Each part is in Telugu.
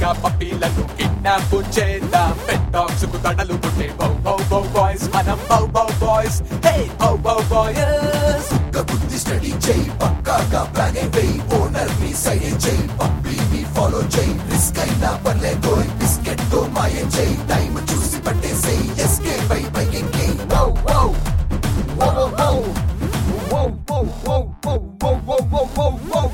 గా పప్పీలను కిడ్నాప్ చేద్దాం పెట్ డాగ్స్ కు తడలు పుట్టే బౌ బౌ బౌ బాయ్స్ మనం bow bow boys hey bow bow boys బుద్ధి స్టడీ చేయి పక్కాగా ప్లాన్ వేయి ఓనర్ ని సైడ్ చేయి పప్పీని ఫాలో చేయి రిస్క్ అయినా పర్లేదు బిస్కెట్ తో మాయం చేయి టైం చూసి పట్టేసేయి ఎస్కే బై బై ఎంకే wow wow wow wow wow wow wow wow wow wow wow wow wow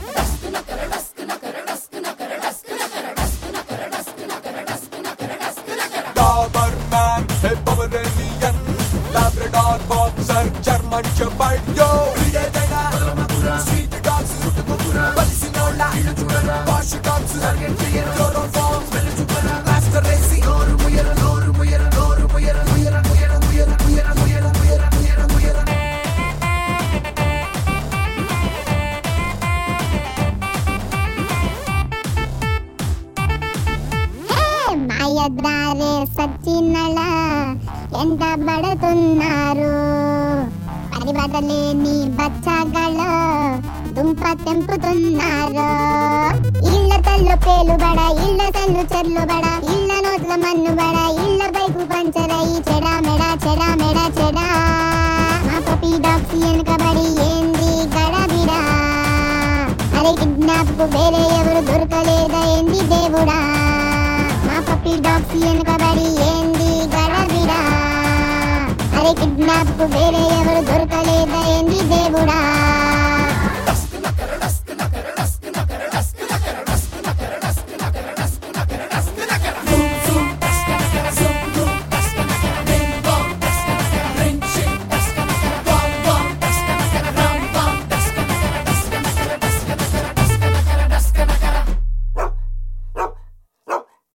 doberman hey పవరేలియన్ labrador boxer German shepherd yo ఏదైనా స్వీట్ డాగ్స్ బలిసినోళ్ళ వాష్ డాగ్స్ క్లోరోల్ ఫార్మ్స్ మాస్టర్ రేసింగ్ నోరు ముయర నోరు ముయర నోరు ముయర ముయర ముయర ముయర ముయర ముయర ముయర ముయర ముయర ಹೇ ಮಾಯದ್ರಾರೆ ಸಚ್ಚಿನಳ ಎಂತ ಬಡತುన్నారు పరిబడలేని బచ్చಗಳು దుంప తెంపుతున్నారు ఇళ్ళ తల్లు పేలుబడ ఇళ్ళ తల్లు చెర్లుబడ ఇళ్ళ నోట్ల మన్నుబడ ఇళ్ళ బైకు పంచరయి చెడా మెడ చెడా మెడ చెడా మా పపి డాక్స్ వెనకబడి ఏంది గడబిడా అరే కిడ్నాప్ కు వేరే ఎవరు దొరకలేదా ఏంది దేవుడా మా పప్పి డాగ్స్ వెనకబడి ఏంది గడబిడా అరే కిడ్నాప్ కు వేరే ఎవరు దొరకలేదా ఏంది దేవుడా